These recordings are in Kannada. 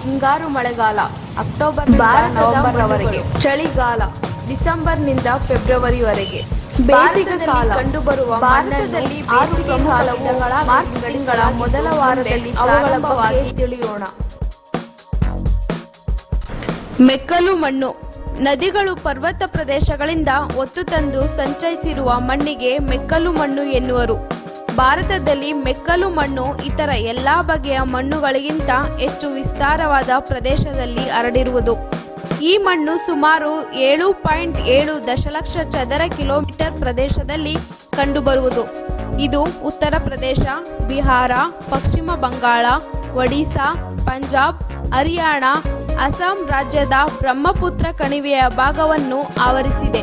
ಹಿಂಗಾರು ಮಳೆಗಾಲ ಅಕ್ಟೋಬರ್ ನವೆಂಬರ್ ರವರೆಗೆ ಚಳಿಗಾಲ ಡಿಸೆಂಬರ್ನಿಂದ ಫೆಬ್ರವರಿವರೆಗೆ ಬೇಸಿಗೆ ಕಾಲ ಕಂಡುಬರುವ ಭಾರತದಲ್ಲಿ ಆರು ಕಾಲವು ಮಾರ್ಚ್ ತಿಂಗಳ ಮೊದಲ ವಾರದಲ್ಲಿ ಅವುಗಳ ಬಗ್ಗೆ ತಿಳಿಯೋಣ ಮೆಕ್ಕಲು ಮಣ್ಣು ನದಿಗಳು ಪರ್ವತ ಪ್ರದೇಶಗಳಿಂದ ಒತ್ತು ತಂದು ಸಂಚಯಿಸಿರುವ ಮಣ್ಣಿಗೆ ಮೆಕ್ಕಲು ಮಣ್ಣು ಎನ್ನುವರು ಭಾರತದಲ್ಲಿ ಮೆಕ್ಕಲು ಮಣ್ಣು ಇತರ ಎಲ್ಲಾ ಬಗೆಯ ಮಣ್ಣುಗಳಿಗಿಂತ ಹೆಚ್ಚು ವಿಸ್ತಾರವಾದ ಪ್ರದೇಶದಲ್ಲಿ ಹರಡಿರುವುದು ಈ ಮಣ್ಣು ಸುಮಾರು ಏಳು ಪಾಯಿಂಟ್ ಏಳು ದಶಲಕ್ಷ ಚದರ ಕಿಲೋಮೀಟರ್ ಪ್ರದೇಶದಲ್ಲಿ ಕಂಡುಬರುವುದು ಇದು ಉತ್ತರ ಪ್ರದೇಶ ಬಿಹಾರ ಪಶ್ಚಿಮ ಬಂಗಾಳ ಒಡಿಶಾ ಪಂಜಾಬ್ ಹರಿಯಾಣ ಅಸ್ಸಾಂ ರಾಜ್ಯದ ಬ್ರಹ್ಮಪುತ್ರ ಕಣಿವೆಯ ಭಾಗವನ್ನು ಆವರಿಸಿದೆ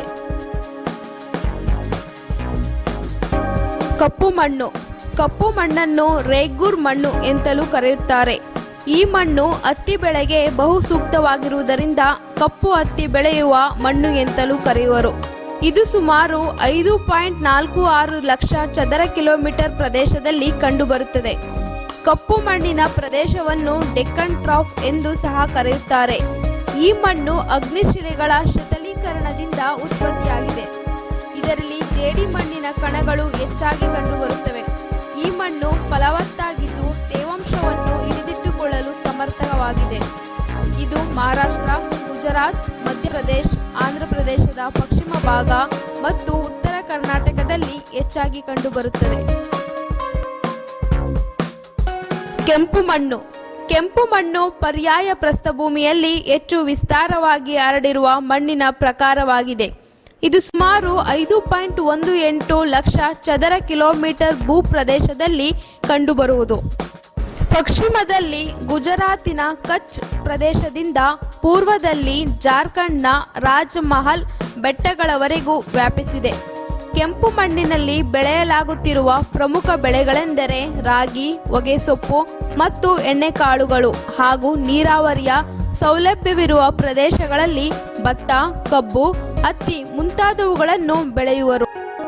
ಕಪ್ಪು ಮಣ್ಣು ಕಪ್ಪು ಮಣ್ಣನ್ನು ರೇಗೂರ್ ಮಣ್ಣು ಎಂತಲೂ ಕರೆಯುತ್ತಾರೆ ಈ ಮಣ್ಣು ಹತ್ತಿ ಬೆಳೆಗೆ ಬಹು ಸೂಕ್ತವಾಗಿರುವುದರಿಂದ ಕಪ್ಪು ಹತ್ತಿ ಬೆಳೆಯುವ ಮಣ್ಣು ಎಂತಲೂ ಕರೆಯುವರು ಇದು ಸುಮಾರು ಐದು ಪಾಯಿಂಟ್ ನಾಲ್ಕು ಆರು ಲಕ್ಷ ಚದರ ಕಿಲೋಮೀಟರ್ ಪ್ರದೇಶದಲ್ಲಿ ಕಂಡುಬರುತ್ತದೆ ಕಪ್ಪು ಮಣ್ಣಿನ ಪ್ರದೇಶವನ್ನು ಡೆಕ್ಕನ್ ಟ್ರಾಫ್ ಎಂದು ಸಹ ಕರೆಯುತ್ತಾರೆ ಈ ಮಣ್ಣು ಅಗ್ನಿಶಿಲೆಗಳ ಶೀತಲೀಕರಣದಿಂದ ಉತ್ಪತ್ತಿಯಾಗಿದೆ ಇದರಲ್ಲಿ ಜೇಡಿ ಮಣ್ಣಿನ ಕಣಗಳು ಹೆಚ್ಚಾಗಿ ಕಂಡುಬರುತ್ತವೆ ಈ ಮಣ್ಣು ಫಲವತ್ತಾಗಿದ್ದು ತೇವಾಂಶವನ್ನು ಹಿಡಿದಿಟ್ಟುಕೊಳ್ಳಲು ಸಮರ್ಥವಾಗಿದೆ ಇದು ಮಹಾರಾಷ್ಟ್ರ ಗುಜರಾತ್ ಮಧ್ಯಪ್ರದೇಶ ಆಂಧ್ರಪ್ರದೇಶದ ಪಶ್ಚಿಮ ಭಾಗ ಮತ್ತು ಉತ್ತರ ಕರ್ನಾಟಕದಲ್ಲಿ ಹೆಚ್ಚಾಗಿ ಕಂಡುಬರುತ್ತದೆ ಕೆಂಪು ಮಣ್ಣು ಕೆಂಪು ಮಣ್ಣು ಪರ್ಯಾಯ ಪ್ರಸ್ಥಭೂಮಿಯಲ್ಲಿ ಹೆಚ್ಚು ವಿಸ್ತಾರವಾಗಿ ಹರಡಿರುವ ಮಣ್ಣಿನ ಪ್ರಕಾರವಾಗಿದೆ ಇದು ಸುಮಾರು ಐದು ಪಾಯಿಂಟ್ ಒಂದು ಎಂಟು ಲಕ್ಷ ಚದರ ಕಿಲೋಮೀಟರ್ ಭೂ ಪ್ರದೇಶದಲ್ಲಿ ಕಂಡುಬರುವುದು ಪಶ್ಚಿಮದಲ್ಲಿ ಗುಜರಾತಿನ ಕಚ್ ಪ್ರದೇಶದಿಂದ ಪೂರ್ವದಲ್ಲಿ ಜಾರ್ಖಂಡ್ನ ರಾಜ್ ಮಹಲ್ ಬೆಟ್ಟಗಳವರೆಗೂ ವ್ಯಾಪಿಸಿದೆ ಕೆಂಪು ಮಣ್ಣಿನಲ್ಲಿ ಬೆಳೆಯಲಾಗುತ್ತಿರುವ ಪ್ರಮುಖ ಬೆಳೆಗಳೆಂದರೆ ರಾಗಿ ಹೊಗೆಸೊಪ್ಪು ಮತ್ತು ಎಣ್ಣೆಕಾಳುಗಳು ಹಾಗೂ ನೀರಾವರಿಯ ಸೌಲಭ್ಯವಿರುವ ಪ್ರದೇಶಗಳಲ್ಲಿ ಭತ್ತ ಕಬ್ಬು ಹತ್ತಿ ಮುಂತಾದವುಗಳನ್ನು ಬೆಳೆಯುವರು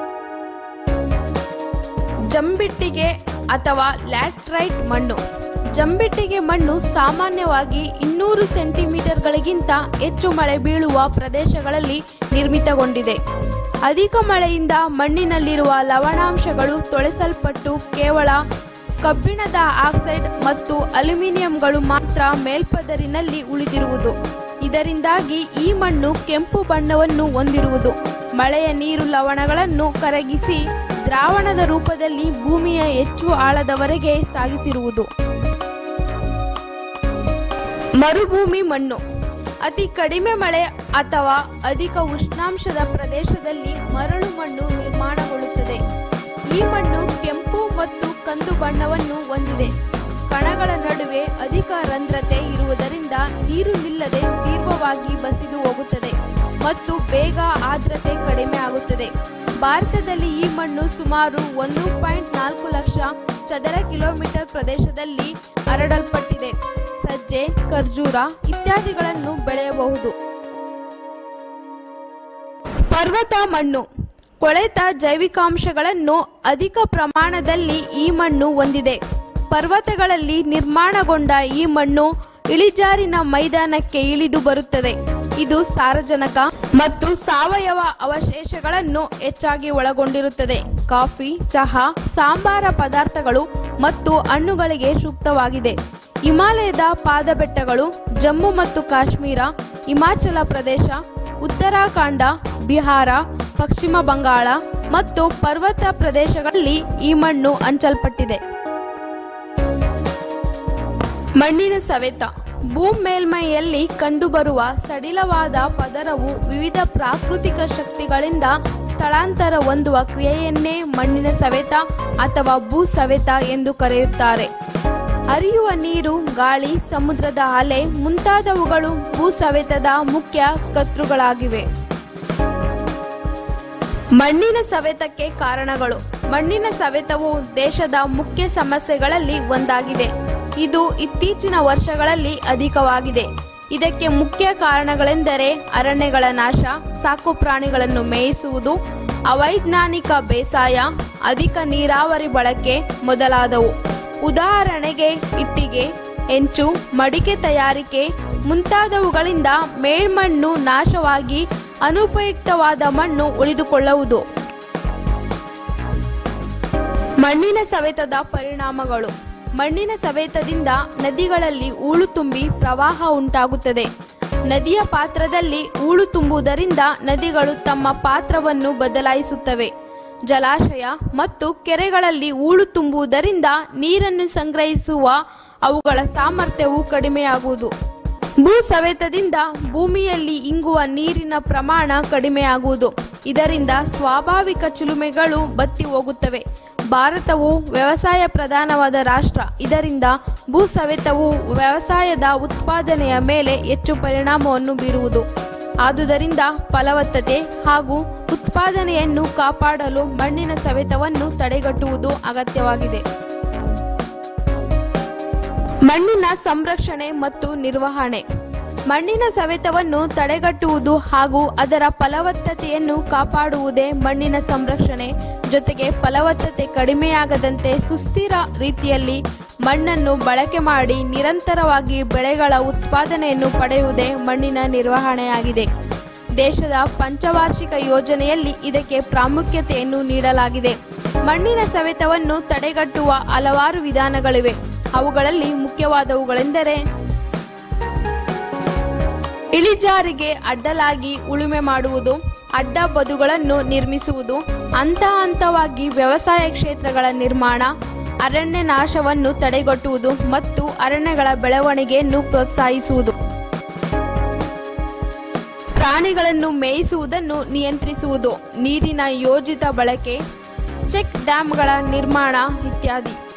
ಜಂಬಿಟ್ಟಿಗೆ ಅಥವಾ ಲ್ಯಾಟ್ರೈಟ್ ಮಣ್ಣು ಜಂಬಿಟ್ಟಿಗೆ ಮಣ್ಣು ಸಾಮಾನ್ಯವಾಗಿ ಇನ್ನೂರು ಸೆಂಟಿಮೀಟರ್ಗಳಿಗಿಂತ ಹೆಚ್ಚು ಮಳೆ ಬೀಳುವ ಪ್ರದೇಶಗಳಲ್ಲಿ ನಿರ್ಮಿತಗೊಂಡಿದೆ ಅಧಿಕ ಮಳೆಯಿಂದ ಮಣ್ಣಿನಲ್ಲಿರುವ ಲವಣಾಂಶಗಳು ತೊಳೆಸಲ್ಪಟ್ಟು ಕೇವಲ ಕಬ್ಬಿಣದ ಆಕ್ಸೈಡ್ ಮತ್ತು ಅಲ್ಯೂಮಿನಿಯಂಗಳು ಮಾತ್ರ ಮೇಲ್ಪದರಿನಲ್ಲಿ ಉಳಿದಿರುವುದು ಇದರಿಂದಾಗಿ ಈ ಮಣ್ಣು ಕೆಂಪು ಬಣ್ಣವನ್ನು ಹೊಂದಿರುವುದು ಮಳೆಯ ನೀರು ಲವಣಗಳನ್ನು ಕರಗಿಸಿ ದ್ರಾವಣದ ರೂಪದಲ್ಲಿ ಭೂಮಿಯ ಹೆಚ್ಚು ಆಳದವರೆಗೆ ಸಾಗಿಸಿರುವುದು ಮರುಭೂಮಿ ಮಣ್ಣು ಅತಿ ಕಡಿಮೆ ಮಳೆ ಅಥವಾ ಅಧಿಕ ಉಷ್ಣಾಂಶದ ಪ್ರದೇಶದಲ್ಲಿ ಮರಳು ಮಣ್ಣು ನಿರ್ಮಾಣಗೊಳ್ಳುತ್ತದೆ ಈ ಮಣ್ಣು ಕೆಂಪು ಮತ್ತು ಕಂದು ಬಣ್ಣವನ್ನು ಹೊಂದಿದೆ ಕಣಗಳ ನಡುವೆ ಅಧಿಕ ರಂಧ್ರತೆ ಇರುವುದರಿಂದ ನೀರು ನಿಲ್ಲದೆ ತೀವ್ರವಾಗಿ ಬಸಿದು ಹೋಗುತ್ತದೆ ಮತ್ತು ಬೇಗ ಆರ್ದ್ರತೆ ಕಡಿಮೆ ಆಗುತ್ತದೆ ಭಾರತದಲ್ಲಿ ಈ ಮಣ್ಣು ಸುಮಾರು ಒಂದು ಪಾಯಿಂಟ್ ನಾಲ್ಕು ಲಕ್ಷ ಚದರ ಕಿಲೋಮೀಟರ್ ಪ್ರದೇಶದಲ್ಲಿ ಹರಡಲ್ಪಟ್ಟಿದೆ ಸಜ್ಜೆ ಖರ್ಜೂರ ಇತ್ಯಾದಿಗಳನ್ನು ಬೆಳೆಯಬಹುದು ಪರ್ವತ ಮಣ್ಣು ಕೊಳೆತ ಜೈವಿಕಾಂಶಗಳನ್ನು ಅಧಿಕ ಪ್ರಮಾಣದಲ್ಲಿ ಈ ಮಣ್ಣು ಹೊಂದಿದೆ ಪರ್ವತಗಳಲ್ಲಿ ನಿರ್ಮಾಣಗೊಂಡ ಈ ಮಣ್ಣು ಇಳಿಜಾರಿನ ಮೈದಾನಕ್ಕೆ ಇಳಿದು ಬರುತ್ತದೆ ಇದು ಸಾರಜನಕ ಮತ್ತು ಸಾವಯವ ಅವಶೇಷಗಳನ್ನು ಹೆಚ್ಚಾಗಿ ಒಳಗೊಂಡಿರುತ್ತದೆ ಕಾಫಿ ಚಹಾ ಸಾಂಬಾರ ಪದಾರ್ಥಗಳು ಮತ್ತು ಹಣ್ಣುಗಳಿಗೆ ಸೂಕ್ತವಾಗಿದೆ ಹಿಮಾಲಯದ ಪಾದಬೆಟ್ಟಗಳು ಜಮ್ಮು ಮತ್ತು ಕಾಶ್ಮೀರ ಹಿಮಾಚಲ ಪ್ರದೇಶ ಉತ್ತರಾಖಂಡ ಬಿಹಾರ ಪಶ್ಚಿಮ ಬಂಗಾಳ ಮತ್ತು ಪರ್ವತ ಪ್ರದೇಶಗಳಲ್ಲಿ ಈ ಮಣ್ಣು ಹಂಚಲ್ಪಟ್ಟಿದೆ ಮಣ್ಣಿನ ಸವೆತ ಭೂಮ್ ಮೇಲ್ಮೈಯಲ್ಲಿ ಕಂಡುಬರುವ ಸಡಿಲವಾದ ಪದರವು ವಿವಿಧ ಪ್ರಾಕೃತಿಕ ಶಕ್ತಿಗಳಿಂದ ಸ್ಥಳಾಂತರ ಹೊಂದುವ ಕ್ರಿಯೆಯನ್ನೇ ಮಣ್ಣಿನ ಸವೆತ ಅಥವಾ ಭೂ ಸವೆತ ಎಂದು ಕರೆಯುತ್ತಾರೆ ಹರಿಯುವ ನೀರು ಗಾಳಿ ಸಮುದ್ರದ ಅಲೆ ಮುಂತಾದವುಗಳು ಭೂ ಸವೆತದ ಮುಖ್ಯ ಕರ್ತೃಗಳಾಗಿವೆ ಮಣ್ಣಿನ ಸವೆತಕ್ಕೆ ಕಾರಣಗಳು ಮಣ್ಣಿನ ಸವೆತವು ದೇಶದ ಮುಖ್ಯ ಸಮಸ್ಯೆಗಳಲ್ಲಿ ಒಂದಾಗಿದೆ ಇದು ಇತ್ತೀಚಿನ ವರ್ಷಗಳಲ್ಲಿ ಅಧಿಕವಾಗಿದೆ ಇದಕ್ಕೆ ಮುಖ್ಯ ಕಾರಣಗಳೆಂದರೆ ಅರಣ್ಯಗಳ ನಾಶ ಸಾಕು ಪ್ರಾಣಿಗಳನ್ನು ಮೇಯಿಸುವುದು ಅವೈಜ್ಞಾನಿಕ ಬೇಸಾಯ ಅಧಿಕ ನೀರಾವರಿ ಬಳಕೆ ಮೊದಲಾದವು ಉದಾಹರಣೆಗೆ ಇಟ್ಟಿಗೆ ಹೆಂಚು ಮಡಿಕೆ ತಯಾರಿಕೆ ಮುಂತಾದವುಗಳಿಂದ ಮೇಲ್ಮಣ್ಣು ನಾಶವಾಗಿ ಅನುಪಯುಕ್ತವಾದ ಮಣ್ಣು ಉಳಿದುಕೊಳ್ಳುವುದು ಮಣ್ಣಿನ ಸವೆತದ ಪರಿಣಾಮಗಳು ಮಣ್ಣಿನ ಸವೆತದಿಂದ ನದಿಗಳಲ್ಲಿ ಹೂಳು ತುಂಬಿ ಪ್ರವಾಹ ಉಂಟಾಗುತ್ತದೆ ನದಿಯ ಪಾತ್ರದಲ್ಲಿ ಹೂಳು ತುಂಬುವುದರಿಂದ ನದಿಗಳು ತಮ್ಮ ಪಾತ್ರವನ್ನು ಬದಲಾಯಿಸುತ್ತವೆ ಜಲಾಶಯ ಮತ್ತು ಕೆರೆಗಳಲ್ಲಿ ಹೂಳು ತುಂಬುವುದರಿಂದ ನೀರನ್ನು ಸಂಗ್ರಹಿಸುವ ಅವುಗಳ ಸಾಮರ್ಥ್ಯವು ಕಡಿಮೆಯಾಗುವುದು ಭೂ ಸವೆತದಿಂದ ಭೂಮಿಯಲ್ಲಿ ಇಂಗುವ ನೀರಿನ ಪ್ರಮಾಣ ಕಡಿಮೆಯಾಗುವುದು ಇದರಿಂದ ಸ್ವಾಭಾವಿಕ ಚಿಲುಮೆಗಳು ಬತ್ತಿ ಹೋಗುತ್ತವೆ ಭಾರತವು ವ್ಯವಸಾಯ ಪ್ರಧಾನವಾದ ರಾಷ್ಟ್ರ ಇದರಿಂದ ಭೂ ಸವೆತವು ವ್ಯವಸಾಯದ ಉತ್ಪಾದನೆಯ ಮೇಲೆ ಹೆಚ್ಚು ಪರಿಣಾಮವನ್ನು ಬೀರುವುದು ಆದುದರಿಂದ ಫಲವತ್ತತೆ ಹಾಗೂ ಉತ್ಪಾದನೆಯನ್ನು ಕಾಪಾಡಲು ಮಣ್ಣಿನ ಸವೆತವನ್ನು ತಡೆಗಟ್ಟುವುದು ಅಗತ್ಯವಾಗಿದೆ ಮಣ್ಣಿನ ಸಂರಕ್ಷಣೆ ಮತ್ತು ನಿರ್ವಹಣೆ ಮಣ್ಣಿನ ಸವೆತವನ್ನು ತಡೆಗಟ್ಟುವುದು ಹಾಗೂ ಅದರ ಫಲವತ್ತತೆಯನ್ನು ಕಾಪಾಡುವುದೇ ಮಣ್ಣಿನ ಸಂರಕ್ಷಣೆ ಜೊತೆಗೆ ಫಲವತ್ತತೆ ಕಡಿಮೆಯಾಗದಂತೆ ಸುಸ್ಥಿರ ರೀತಿಯಲ್ಲಿ ಮಣ್ಣನ್ನು ಬಳಕೆ ಮಾಡಿ ನಿರಂತರವಾಗಿ ಬೆಳೆಗಳ ಉತ್ಪಾದನೆಯನ್ನು ಪಡೆಯುವುದೇ ಮಣ್ಣಿನ ನಿರ್ವಹಣೆಯಾಗಿದೆ ದೇಶದ ಪಂಚವಾರ್ಷಿಕ ಯೋಜನೆಯಲ್ಲಿ ಇದಕ್ಕೆ ಪ್ರಾಮುಖ್ಯತೆಯನ್ನು ನೀಡಲಾಗಿದೆ ಮಣ್ಣಿನ ಸವೆತವನ್ನು ತಡೆಗಟ್ಟುವ ಹಲವಾರು ವಿಧಾನಗಳಿವೆ ಅವುಗಳಲ್ಲಿ ಮುಖ್ಯವಾದವುಗಳೆಂದರೆ ಇಳಿಜಾರಿಗೆ ಅಡ್ಡಲಾಗಿ ಉಳುಮೆ ಮಾಡುವುದು ಅಡ್ಡ ಬದುಗಳನ್ನು ನಿರ್ಮಿಸುವುದು ಹಂತ ಹಂತವಾಗಿ ವ್ಯವಸಾಯ ಕ್ಷೇತ್ರಗಳ ನಿರ್ಮಾಣ ಅರಣ್ಯ ನಾಶವನ್ನು ತಡೆಗಟ್ಟುವುದು ಮತ್ತು ಅರಣ್ಯಗಳ ಬೆಳವಣಿಗೆಯನ್ನು ಪ್ರೋತ್ಸಾಹಿಸುವುದು ಪ್ರಾಣಿಗಳನ್ನು ಮೇಯಿಸುವುದನ್ನು ನಿಯಂತ್ರಿಸುವುದು ನೀರಿನ ಯೋಜಿತ ಬಳಕೆ ಚೆಕ್ ಡ್ಯಾಂಗಳ ನಿರ್ಮಾಣ ಇತ್ಯಾದಿ